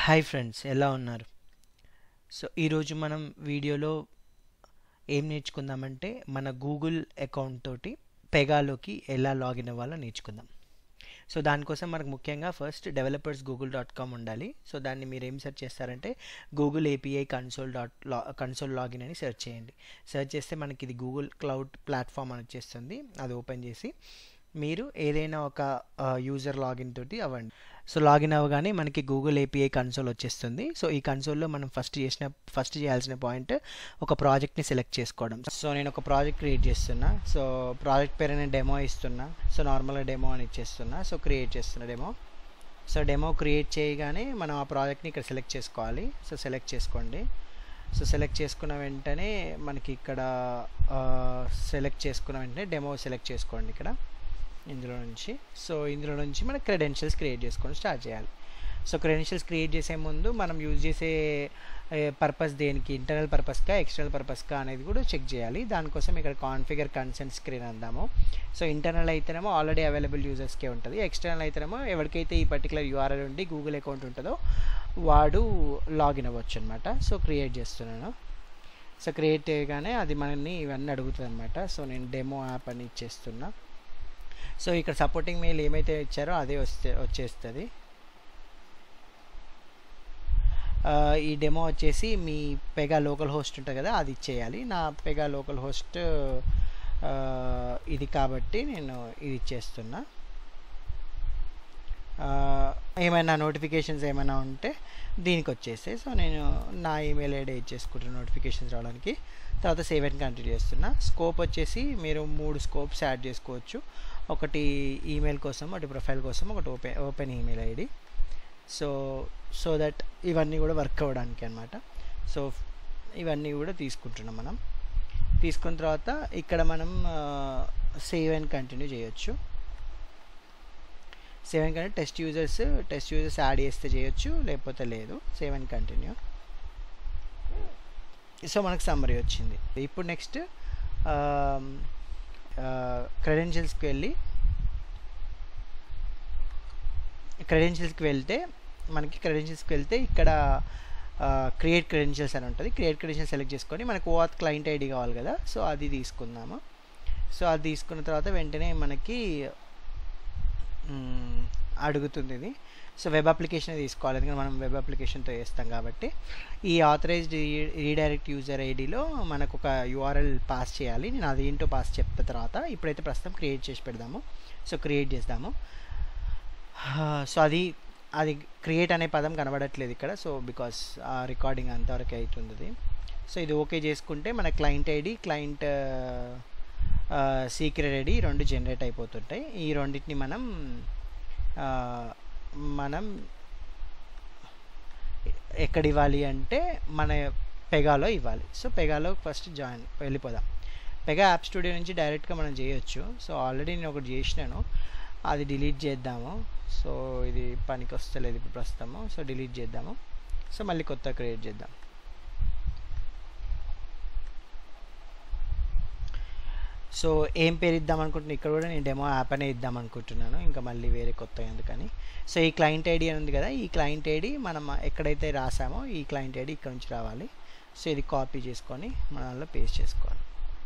hi friends ఎలా ఉన్నారు so ఈరోజు మనం వీడియోలో ఏం నేర్చుకుందామంటే మన గూగుల్ అకౌంట్ తోటి పెగాలోకి ఎలా లాగిన్ అవ్వాలో నేర్చుకుందాం సో దానికోసం మనకు ముఖ్యంగా first developers Google dot com ఉండాలి సో దాన్ని మీరు ఏం సెర్చ్ చేస్తారంటే గూగుల్ ఏపీఐ కన్సోల్ డాట్ లా కన్సోల్ లాగిన్ అని సెర్చ్ చేయండి సెర్చ్ చేస్తే మనకి ఇది గూగుల్ క్లౌడ్ ప్లాట్ఫామ్ అని వచ్చేస్తుంది అది ఓపెన్ చేసి మీరు ఏదైనా ఒక యూజర్ లాగిన్ తోటి అవ్వండి సో లాగిన్ అవ్వగానే మనకి గూగుల్ ఏపీఐ కన్సోల్ వచ్చేస్తుంది సో ఈ కన్సోల్లో మనం ఫస్ట్ చేసిన ఫస్ట్ చేయాల్సిన పాయింట్ ఒక ప్రాజెక్ట్ని సెలెక్ట్ చేసుకోవడం సో నేను ఒక ప్రాజెక్ట్ క్రియేట్ చేస్తున్నా సో ప్రాజెక్ట్ పేరు నేను డెమో ఇస్తున్నా సో నార్మల్గా డెమో అని ఇచ్చేస్తున్నా సో క్రియేట్ చేస్తున్నా డెమో సో డెమో క్రియేట్ చేయగానే మనం ఆ ప్రాజెక్ట్ని ఇక్కడ సెలెక్ట్ చేసుకోవాలి సో సెలెక్ట్ చేసుకోండి సో సెలెక్ట్ చేసుకున్న వెంటనే మనకి ఇక్కడ సెలెక్ట్ చేసుకున్న వెంటనే డెమో సెలెక్ట్ చేసుకోండి ఇక్కడ ఇందులో నుంచి సో ఇందులో నుంచి మన క్రెడెన్షియల్స్ క్రియేట్ చేసుకొని స్టార్ట్ చేయాలి సో క్రెడెన్షియల్స్ క్రియేట్ చేసే ముందు మనం యూజ్ చేసే పర్పస్ దేనికి ఇంటర్నల్ పర్పస్కా ఎక్స్టర్నల్ పర్పస్కా అనేది కూడా చెక్ చేయాలి దానికోసం ఇక్కడ కాన్ఫిగర్ కన్సెంట్ స్క్రీన్ అందాము సో ఇంటర్నల్ అయితేనేమో ఆల్రెడీ అవైలబుల్ యూజర్స్కే ఉంటుంది ఎక్స్టర్నల్ అయితేనేమో ఎవరికైతే ఈ పర్టికులర్ యూఆర్ఎల్ ఉండి గూగుల్ అకౌంట్ ఉంటుందో వాడు లాగిన్ అవ్వచ్చు అనమాట సో క్రియేట్ చేస్తున్నాను సో క్రియేట్ చేయగానే అది మనల్ని ఇవన్నీ అడుగుతుంది అనమాట సో నేను డెమో యాప్ అని ఇచ్చేస్తున్నా సో ఇక్కడ సపోర్టింగ్ మెయిల్ ఏమైతే ఇచ్చారో అదే వస్తే వచ్చేస్తుంది ఈ డెమో వచ్చేసి మీ పెగా లోకల్ హోస్ట్ ఉంటుంది కదా అది ఇచ్చేయాలి నా పెగా లోకల్ హోస్ట్ ఇది కాబట్టి నేను ఇది ఇచ్చేస్తున్నా ఏమైనా నోటిఫికేషన్స్ ఏమైనా ఉంటే దీనికి వచ్చేస్తాయి సో నేను నా ఈమెయిల్ ఐడి ఇచ్చేసుకుంటున్నా నోటిఫికేషన్స్ రావడానికి తర్వాత సేవ్ అండ్ కంటిన్యూ చేస్తున్నా స్కోప్ వచ్చేసి మీరు మూడు స్కోప్స్ యాడ్ చేసుకోవచ్చు ఒకటి ఈమెయిల్ కోసం ఒకటి ప్రొఫైల్ కోసం ఒకటి open open email ID so so that ఇవన్నీ కూడా వర్క్ అవ్వడానికి అనమాట సో ఇవన్నీ కూడా తీసుకుంటున్నాం మనం తీసుకున్న తర్వాత ఇక్కడ మనం సేవ్ అండ్ కంటిన్యూ చేయొచ్చు save and continue test users test users add చేస్తే చేయొచ్చు లేకపోతే లేదు సేవ్ అండ్ కంటిన్యూ సో మనకు సమ్మరీ వచ్చింది ఇప్పుడు నెక్స్ట్ క్రెడెన్షియల్స్కి వెళ్ళి క్రెడెన్షియల్స్కి వెళ్తే మనకి క్రెడెన్షియల్స్కి వెళ్తే ఇక్కడ క్రియేట్ క్రెడెన్షియల్స్ అని ఉంటుంది క్రియేట్ క్రెడెన్షియల్స్ సెలెక్ట్ చేసుకొని మనకు ఓఆత్ క్లయింట్ ఐడి కావాలి కదా సో అది తీసుకుందాము సో అది తీసుకున్న తర్వాత వెంటనే మనకి అడుగుతుంది ఇది సో వెబ్ అప్లికేషన్ తీసుకోవాలి ఎందుకంటే మనం వెబ్ అప్లికేషన్తో చేస్తాం కాబట్టి ఈ ఆథరైజ్డ్ రీడైరెక్ట్ యూజర్ ఐడిలో మనకు ఒక యూఆర్ఎల్ పాస్ చేయాలి నేను అది ఏంటో పాస్ చెప్పిన తర్వాత ఇప్పుడైతే ప్రస్తుతం క్రియేట్ చేసి పెడదాము సో క్రియేట్ చేద్దాము సో అది అది క్రియేట్ అనే పదం కనబడట్లేదు ఇక్కడ సో బికాస్ ఆ రికార్డింగ్ అంతవరకు అవుతుంది సో ఇది ఓకే చేసుకుంటే మన client ID client secret ID రెండు జనరేట్ అయిపోతుంటాయి ఈ రెండింటిని మనం మనం ఎక్కడ ఇవ్వాలి అంటే మన పెగాలో ఇవ్వాలి సో పెగాలో ఫస్ట్ జాయిన్ వెళ్ళిపోదాం పెగా యాప్ స్టూడియో నుంచి డైరెక్ట్గా మనం చేయొచ్చు సో ఆల్రెడీ నేను ఒకటి చేసినాను అది డిలీట్ చేద్దాము సో ఇది పనికి వస్తలేదు ఇప్పుడు ప్రస్తుతము సో డిలీట్ చేద్దాము సో మళ్ళీ కొత్త క్రియేట్ చేద్దాం సో ఏం పేరు ఇద్దాం అనుకుంటున్నా ఇక్కడ కూడా నేను డెమో యాప్ అనే ఇద్దాం అనుకుంటున్నాను ఇంకా మళ్ళీ వేరే కొత్త ఎందుకని సో ఈ క్లయింట్ ఐడి అని ఉంది కదా ఈ క్లయింట్ ఐడి మనం ఎక్కడైతే రాసామో ఈ క్లయింట్ ఐడి ఇక్కడ నుంచి రావాలి సో ఇది కాపీ చేసుకొని మన దానిలో పేస్ట్ చేసుకోవాలి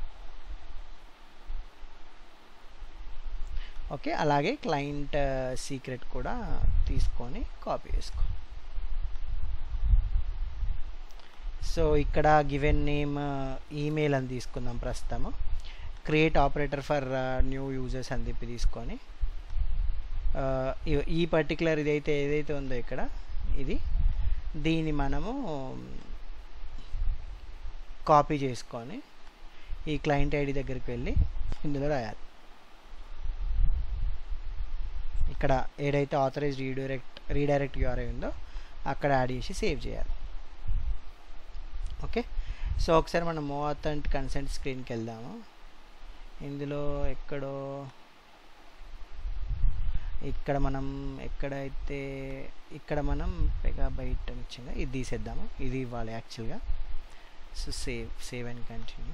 ఓకే అలాగే క్లయింట్ సీక్రెట్ కూడా తీసుకొని కాపీ చేసుకో సో ఇక్కడ గివెన్ నేమ్ ఈమెయిల్ అని తీసుకుందాం ప్రస్తుతము create operator for new users అని చెప్పి తీసుకొని ఈ పర్టికులర్ ఇదైతే ఏదైతే ఉందో ఇక్కడ ఇది దీన్ని మనము కాపీ చేసుకొని ఈ క్లయింట్ ఐడి దగ్గరికి వెళ్ళి ఇందులో రాయాలి ఇక్కడ ఏదైతే ఆథరైజ్ రీడైరెక్ట్ రీడైరెక్ట్ యూఆర్ఐ ఉందో అక్కడ యాడ్ చేసి సేవ్ చేయాలి ఓకే సో ఒకసారి మనం మోత్ అండ్ కన్సెంట్ స్క్రీన్కి వెళ్దాము ఇందులో ఎక్కడో ఇక్కడ మనం ఎక్కడైతే ఇక్కడ మనం పెగా బయట వచ్చిందో ఇది తీసేద్దాము ఇది ఇవ్వాలి యాక్చువల్గా so save save and continue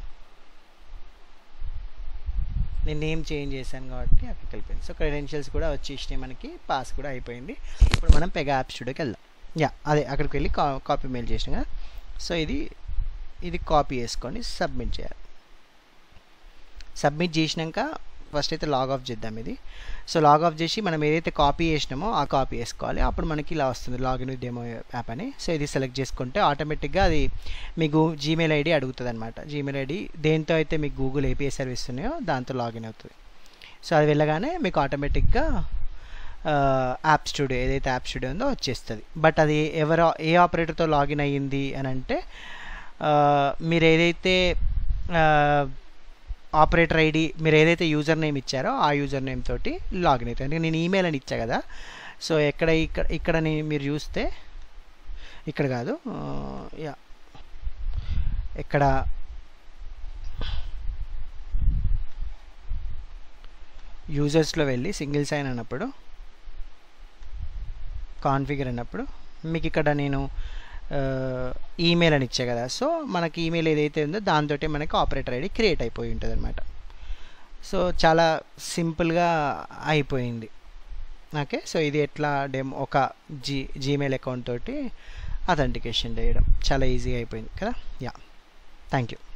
నేను నేమ్ చేంజ్ చేశాను కాబట్టి అక్కడికి వెళ్ళిపోయింది సో క్రెడెన్షియల్స్ కూడా వచ్చేసినాయి మనకి పాస్ కూడా అయిపోయింది ఇప్పుడు మనం పెగా యాప్ స్టూడియోకి వెళ్దాం యా అదే అక్కడికి వెళ్ళి కా కాపీ మెయిల్ చేసిన కదా సో ఇది ఇది కాపీ చేసుకొని సబ్మిట్ చేయాలి సబ్మిట్ చేసినాక ఫస్ట్ అయితే లాగ్ ఆఫ్ చేద్దాం ఇది సో లాగ్ ఆఫ్ చేసి మనం ఏదైతే కాపీ చేసినామో ఆ కాపీ వేసుకోవాలి అప్పుడు మనకి ఇలా వస్తుంది లాగిన్ విత్ డెమో యాప్ అని సో ఇది సెలెక్ట్ చేసుకుంటే ఆటోమేటిక్గా అది మీకు జీమెయిల్ ఐడి అడుగుతుంది అనమాట జీమెయిల్ ఐడి దేంతో అయితే మీకు గూగుల్ ఏపీఐ సర్వీస్ ఉన్నాయో దాంతో లాగిన్ అవుతుంది సో అది వెళ్ళగానే మీకు ఆటోమేటిక్గా యాప్ స్టూడియో ఏదైతే యాప్ స్టూడియో ఉందో వచ్చేస్తుంది బట్ అది ఎవరు ఏ ఆపరేటర్తో లాగిన్ అయ్యింది అని అంటే మీరు ఏదైతే ఆపరేటర్ ఐడి మీరు ఏదైతే యూజర్ నేమ్ ఇచ్చారో ఆ యూజర్ నేమ్ తోటి లాగిన్ అవుతుంది అంటే నేను ఈమెయిల్ అని ఇచ్చా కదా సో ఎక్కడ ఇక్కడ ఇక్కడ మీరు చూస్తే ఇక్కడ కాదు యా ఇక్కడ యూజర్స్లో వెళ్ళి సింగిల్ సైన్ అన్నప్పుడు కాన్ఫిగర్ అన్నప్పుడు మీకు ఇక్కడ నేను ఈమెయిల్ అని ఇచ్చా కదా సో మనకి ఈమెయిల్ ఏదైతే ఉందో దాంతో మనకి ఆపరేటర్ ఐడి క్రియేట్ అయిపోయి ఉంటుంది అనమాట సో చాలా సింపుల్గా అయిపోయింది ఓకే సో ఇది ఎట్లా డెమ్ ఒక జీ జీమెయిల్ అకౌంట్ తోటి అథెంటికేషన్ చేయడం చాలా ఈజీగా అయిపోయింది కదా యా థ్యాంక్ యూ